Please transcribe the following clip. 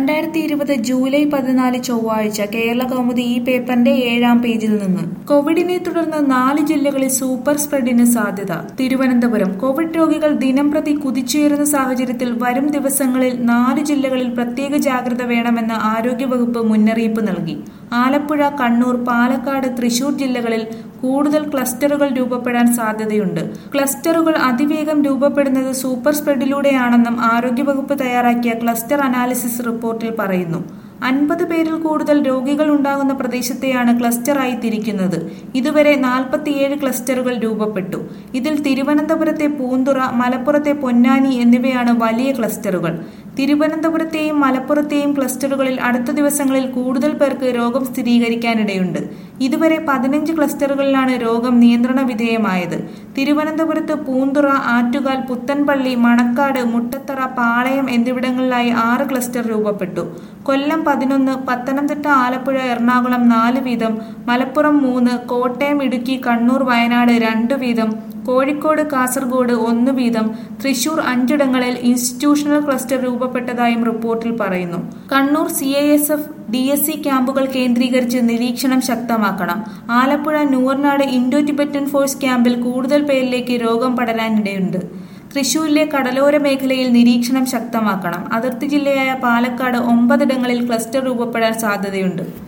രണ്ടായിരത്തി ഇരുപത് ജൂലൈ പതിനാല് ചൊവ്വാഴ്ച കേരള കൗമുദി ഈ പേപ്പറിന്റെ ഏഴാം പേജിൽ നിന്ന് കോവിഡിനെ തുടർന്ന് നാല് ജില്ലകളിൽ സൂപ്പർ സ്പ്രെഡിന് സാധ്യത തിരുവനന്തപുരം കോവിഡ് രോഗികൾ ദിനംപ്രതി കുതിച്ചുയരുന്ന സാഹചര്യത്തിൽ വരും ദിവസങ്ങളിൽ നാല് ജില്ലകളിൽ പ്രത്യേക ജാഗ്രത വേണമെന്ന് ആരോഗ്യവകുപ്പ് മുന്നറിയിപ്പ് നൽകി ആലപ്പുഴ കണ്ണൂർ പാലക്കാട് തൃശൂർ ജില്ലകളിൽ കൂടുതൽ ക്ലസ്റ്ററുകൾ രൂപപ്പെടാൻ സാധ്യതയുണ്ട് ക്ലസ്റ്ററുകൾ അതിവേഗം രൂപപ്പെടുന്നത് സൂപ്പർ സ്പ്രെഡിലൂടെയാണെന്നും ആരോഗ്യവകുപ്പ് തയ്യാറാക്കിയ ക്ലസ്റ്റർ അനാലിസിസ് റിപ്പോർട്ടിൽ പറയുന്നു അൻപത് പേരിൽ കൂടുതൽ രോഗികൾ ഉണ്ടാകുന്ന പ്രദേശത്തെയാണ് ക്ലസ്റ്ററായി തിരിക്കുന്നത് ഇതുവരെ നാൽപ്പത്തിയേഴ് ക്ലസ്റ്ററുകൾ രൂപപ്പെട്ടു ഇതിൽ തിരുവനന്തപുരത്തെ പൂന്തുറ മലപ്പുറത്തെ പൊന്നാനി എന്നിവയാണ് വലിയ ക്ലസ്റ്ററുകൾ തിരുവനന്തപുരത്തെയും മലപ്പുറത്തെയും ക്ലസ്റ്ററുകളിൽ അടുത്ത ദിവസങ്ങളിൽ കൂടുതൽ പേർക്ക് രോഗം സ്ഥിരീകരിക്കാനിടയുണ്ട് ഇതുവരെ പതിനഞ്ച് ക്ലസ്റ്ററുകളിലാണ് രോഗം നിയന്ത്രണ വിധേയമായത് തിരുവനന്തപുരത്ത് പൂന്തുറ ആറ്റുകാൽ പുത്തൻപള്ളി മണക്കാട് മുട്ടത്തറ പാളയം എന്നിവിടങ്ങളിലായി ആറ് ക്ലസ്റ്റർ രൂപപ്പെട്ടു കൊല്ലം പതിനൊന്ന് പത്തനംതിട്ട ആലപ്പുഴ എറണാകുളം നാല് വീതം മലപ്പുറം മൂന്ന് കോട്ടയം ഇടുക്കി കണ്ണൂർ വയനാട് രണ്ടു വീതം കോഴിക്കോട് കാസർഗോഡ് ഒന്ന് വീതം തൃശൂർ അഞ്ചിടങ്ങളിൽ ഇൻസ്റ്റിറ്റ്യൂഷണൽ ക്ലസ്റ്റർ രൂപപ്പെട്ടതായും റിപ്പോർട്ടിൽ പറയുന്നു Kannur C I S F D S C ക്യാമ്പുകൾ കേന്ദ്രീകരിച്ച് നിരീക്ഷണം ശക്തമാക്കണം Alappuzha Nooranad Indo Tibetan force ക്യാമ്പിൽ കൂടുതൽ പേരിലേക്ക് രോഗം പടരാനിടയുണ്ട് തൃശൂരിലെ കടലോര മേഖലയിൽ നിരീക്ഷണം ശക്തമാക്കണം അതിർത്തി ജില്ലയായ പാലക്കാട് ഒമ്പതിടങ്ങളിൽ ക്ലസ്റ്റർ രൂപപ്പെടാൻ സാധ്യതയുണ്ട്